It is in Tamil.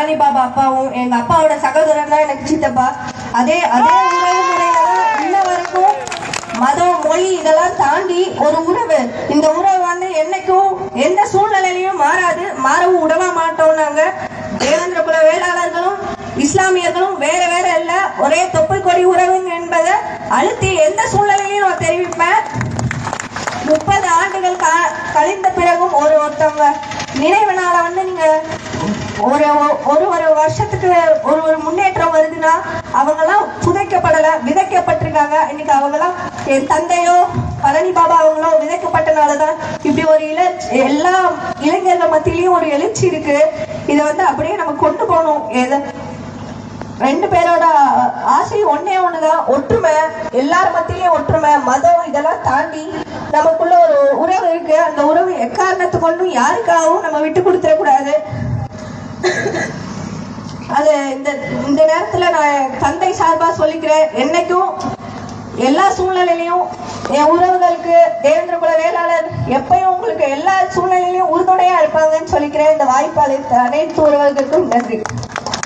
பழனி பாபா அப்பாவும் எங்க அப்பாவோட சகோதரர் தான் எனக்கு சித்தப்பா அதே அதே உறவு முறையில தான் இன்ன வரைக்கும் மதம் மொழி இதெல்லாம் தாண்டி ஒரு உறவு இந்த உறவு வந்து என்னைக்கும் எந்த சூழ்நிலையிலையும் மாறாது மாறவும் விடவா மாட்டோம் நாங்க தேவேந்திர குல வேளாளர்களும் இஸ்லாமியர்களும் வேற வேற இல்ல ஒரே தொப்புள் கொடி உறவு என்பதை அழுத்தி எந்த சூழ்நிலையிலையும் நான் தெரிவிப்பேன் முப்பது ஆண்டுகள் க- கழிந்த பிறகும் ஒரு ஒருத்தவங்க நினைவு நாளை வந்து நீங்க ஒரு ஒரு ஒரு வருஷத்துக்கு ஒரு ஒரு முன்னேற்றம் வருதுன்னா அவங்கெல்லாம் புதைக்கப்படல விதைக்கப்பட்டிருக்காங்க இன்னைக்கு அவங்கெல்லாம் என் தந்தையோ பழனி பாபா அவங்களோ விதைக்கப்பட்டனாலதான் இப்படி ஒரு இள எல்லா இளைஞர்கள் மத்தியிலயும் ஒரு எழுச்சி இருக்கு இதை வந்து அப்படியே நம்ம கொண்டு போகணும் எதை ரெண்டு பேரோட ஆசை ஒண்ணே ஒண்ணுதான் ஒற்றுமை எல்லார் மத்தியிலயும் ஒற்றுமை மதம் இதெல்லாம் தாண்டி நமக்குள்ள ஒரு உறவு இருக்கு அந்த உறவு எக்காரணத்து கொண்டும் யாருக்காகவும் நம்ம விட்டு கொடுத்துட கூடாது அது இந்த இந்த நேரத்துல நான் தந்தை சார்பா சொல்லிக்கிறேன் என்னைக்கும் எல்லா சூழ்நிலையிலையும் என் உறவுகளுக்கு தேவேந்திர குல வேளாளர் எப்பயும் உங்களுக்கு எல்லா சூழ்நிலையிலையும் உறுதுணையா இருப்பாங்கன்னு சொல்லிக்கிறேன் இந்த வாய்ப்பு அளித்த அனைத்து உறவுகளுக்கும் நன்றி